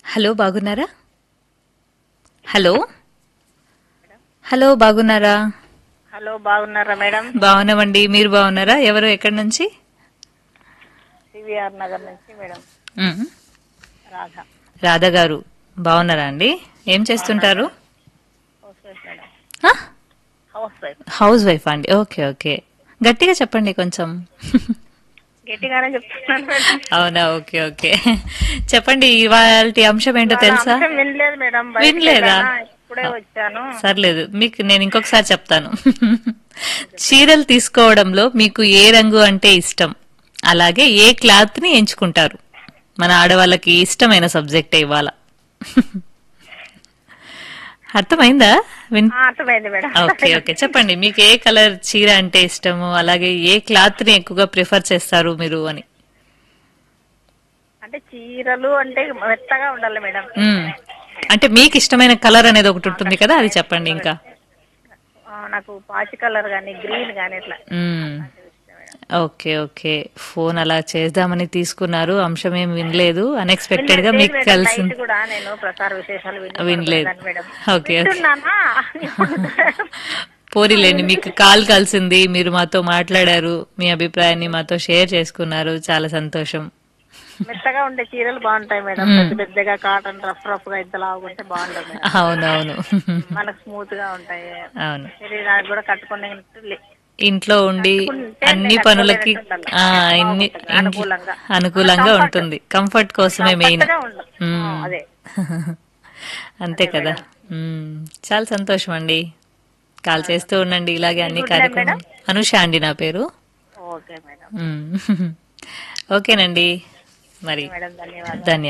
Hello బాగున్నారా hello hello బాగున్నారా hello బాగున్నారా మేడం బాగున్నామండి మీరు బాగున్నారా ఎవరు ఎక్కడి నుంచి సివిఆర్ నగర్ నుంచి మేడం మ్మ్. రాధ రాధా గారు బాగున్నారా అండి ఏం చేస్తుంటారు హౌస్ వైఫ్ మేడం ఆ? హౌస్ వైఫ్ హౌస్ వైఫ్ అండి ఓకే ఓకే గట్టిగా చెప్పండి కొంచెం గట్టిగానే చెప్తున్నాను మేడం అవునా ఓకే ఓకే చెప్పండి ఇవాళ అంశం ఏంటో తెలుసా అంశం వినలేదు మేడం బయటికి వినలేదా? వెళ్ళానా? ఇప్పుడే వచ్చాను సర్లేదు మీకు నేను ఇంకొకసారి చెప్తాను చీరలు తీసుకోవడంలో మీకు ఏ రంగు అంటే ఇష్టం అలాగే ఏ క్లాత్ ని ఎంచుకుంటారు మన ఆడవాళ్ళకి ఇష్టమైన సబ్జెక్టే ఇవాళ అర్థమైందా విన్ ఆ, అర్థమైంది మేడం ఓకే ఓకే చెప్పండి మీకు ఏ కలర్ చీర అంటే ఇష్టము అలాగే ఏ క్లాత్ ని ఎక్కువగా ప్రిఫర్ చేస్తారు మీరు అని అంటే చీరలు అంటే మెత్తగా ఉండాలి మేడం మ్మ్. అంటే మీకు ఇష్టమైన కలర్ అనేది ఒకటి ఉంటుంది కదా అది చెప్పండి ఇంకా ఆ, నాకు పాచి కలర్ గానీ గ్రీన్ గానీ ఇట్లా మ్మ్. ఓకే ఓకే ఫోన్ అలా చేద్దామని తీసుకున్నారు అంశం ఏం వినలేదు అన్ఎక్స్పెక్టెడ్ గా మీకు మేడం, కలిసి నైట్ కూడా నేను ప్రసార విశేషాలు విని వినలేదు. పడుకునేదాన్ని మేడం ఓకే, ఓకే. వింటున్నానా? పోనీలేండి మీకు కాల్ కలిసింది మీరు మాతో మాట్లాడారు మీ అభిప్రాయాన్ని మాతో షేర్ చేసుకున్నారు చాలా సంతోషం మెత్తగా ఉండే చీరలు బాగుంటాయి మేడం పెద్ద పెద్దగా కాటన్ రఫ్ రఫ్ గా ఇంత లాగుంటే బాగుంటుంది మేడం అవునవును మనకు స్మూత్ గా ఉంటాయి అవును శరీరానికి కూడా కట్టుకునే ఇంట్లో ఉండి కట్టుకుంటే అన్ని నేను పనులకి కట్టుకోలేనట్టు ఆ ఉండాలి. ఇన్ని బాగుంటుంది, ఇంట్లో- అనుకూలంగా. అనుకూలంగా Comfort. ఉంటుంది కంఫర్ట్ కోసమే మెయిన్ కొత్తగా ఉండదు ఆ, అదే అంతే కదా మ్మ్. చాలా సంతోషం అండి కాల్ చేస్తూ ఉండండి ఇలాగే అన్ని మీ గుడ్ నేమ్ కార్యక్రమాలు అనుష అండి నా పేరు ఓకే మేడం మ్మ్. ఓకేనండి మరి మేడం ధన్యవాదాలు ధన్యవాదాలు